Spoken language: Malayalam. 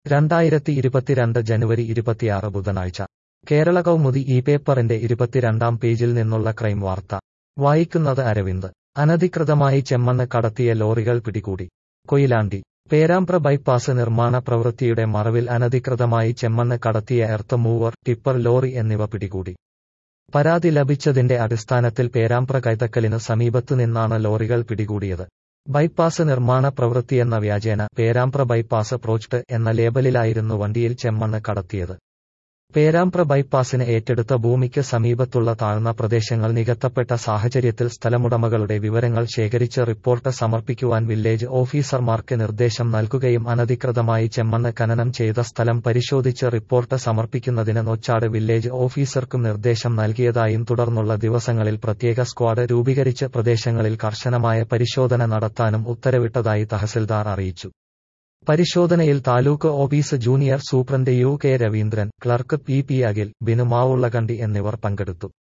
രണ്ടായിരത്തി ഇരുപത്തിരണ്ട് ജനുവരി ഇരുപത്തിയാറ് ബുധനാഴ്ച കേരള കൗമുദി ഈ പേപ്പറിന്റെ ഇരുപത്തിരണ്ടാം പേജിൽ നിന്നുള്ള ക്രൈം വാർത്ത വായിക്കുന്നത് അരവിന്ദ് അനധികൃതമായി ചെമ്മണ്ണ് കടത്തിയ ലോറികൾ പിടികൂടി കൊയിലാണ്ടി പേരാമ്പ്ര ബൈപ്പാസ് നിർമ്മാണ പ്രവൃത്തിയുടെ മറവിൽ അനധികൃതമായി ചെമ്മണ്ണ് കടത്തിയ എർത്ത് മൂവർ ടിപ്പർ ലോറി എന്നിവ പിടികൂടി പരാതി ലഭിച്ചതിന്റെ അടിസ്ഥാനത്തിൽ പേരാമ്പ്ര കൈതക്കലിന് സമീപത്തു നിന്നാണ് ലോറികൾ പിടികൂടിയത് ബൈപ്പാസ് നിർമ്മാണ പ്രവൃത്തിയെന്ന വ്യാജേന പേരാമ്പ്ര ബൈപ്പാസ് പ്രോജക്ട് എന്ന ലേബലിലായിരുന്നു വണ്ടിയിൽ ചെമ്മണ്ണ് കടത്തിയത് പേരാമ്പ്ര ബൈപ്പാസിന് ഏറ്റെടുത്ത ഭൂമിക്ക് സമീപത്തുള്ള താഴ്ന്ന പ്രദേശങ്ങൾ നികത്തപ്പെട്ട സാഹചര്യത്തിൽ സ്ഥലമുടമകളുടെ വിവരങ്ങൾ ശേഖരിച്ച് റിപ്പോർട്ട് സമർപ്പിക്കുവാൻ വില്ലേജ് ഓഫീസർമാർക്ക് നിർദ്ദേശം നൽകുകയും അനധികൃതമായി ചെമ്മണ്ണ് ഖനനം ചെയ്ത സ്ഥലം പരിശോധിച്ച് റിപ്പോർട്ട് സമർപ്പിക്കുന്നതിന് നൊച്ചാട് വില്ലേജ് ഓഫീസർക്കും നിർദ്ദേശം നൽകിയതായും തുടർന്നുള്ള ദിവസങ്ങളിൽ പ്രത്യേക സ്ക്വാഡ് രൂപീകരിച്ച് പ്രദേശങ്ങളിൽ കർശനമായ പരിശോധന നടത്താനും ഉത്തരവിട്ടതായി തഹസിൽദാർ അറിയിച്ചു പരിശോധനയിൽ taluk office junior superintendent U K Raveendran clerk P P Akhil Binu Mavullakandi എന്നിവർ പങ്കെടുത്തു